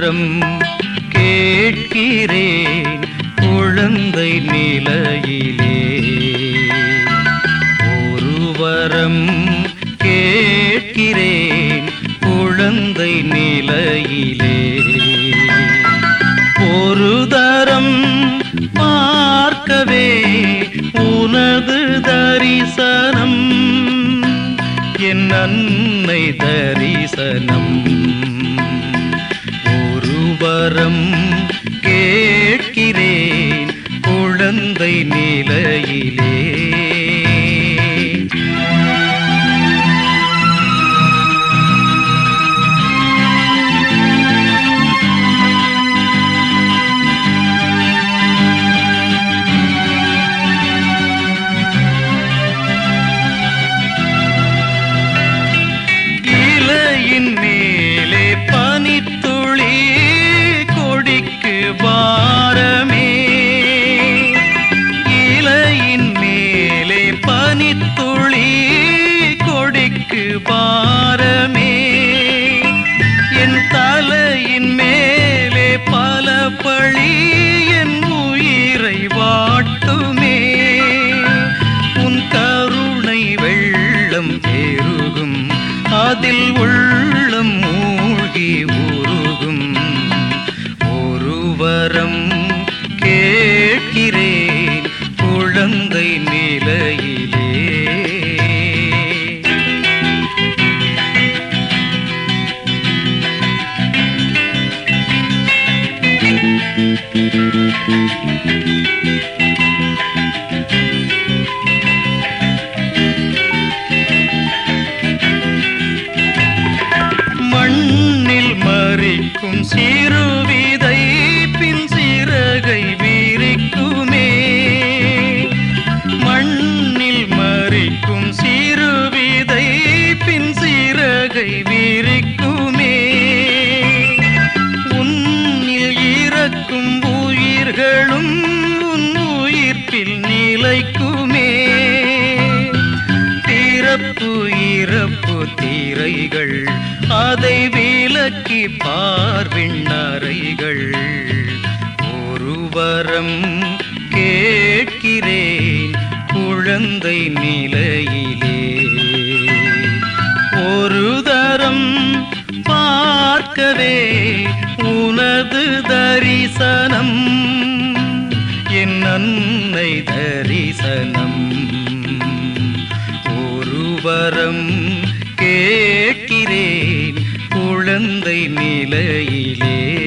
வரம் கேட்கிறேன் குழந்தை நிலையிலே ஒரு வரம் கேட்கிறேன் குழந்தை நிலையிலே ஒரு தரம் பார்க்கவே உனது தரிசனம் என் அன்னை தரிசனம் ஒரு வரம் கேட்கிறேன் குழந்தை நிலையிலே இலையின் மேலே பனித்துளி கொடிக்கு பாரமே இலையின் மேலே பனித்துளி கொடிக்கு பாரமே என் தலையின் மேலே பல பழி என் உயிரை வாட்டுமே உன் கருணை வெள்ளம் பெருகும் அதில் உள்ளம் மூழ்கி உருகும் ஒரு வரம் கேட்கிறேன் குழந்தை நிலையிலே மண்ணில் மறிக்கும் சிறுவிதை பின் சிறகை விரிக்குமே மண்ணில் மறிக்கும் சிறுவிதை பின் சிறகை விரிக்குமே உன்னில் இறக்கும் உயிர்களும் உன் உயிர்ப்பில் நிலைக்குமே பிறப்பு இறப்பு தீரைகள் அதை விலக்கி பார்விண்ணறைகள் ஒரு வரம் கேட்கிறேன் குழந்தை நிலையிலே ஒரு தரம் பார்க்கவே உனது தரிசனம் என் அன்னை தரிசனம் ஒரு வரம் கேட்கிறேன் குழந்தை நிலையிலே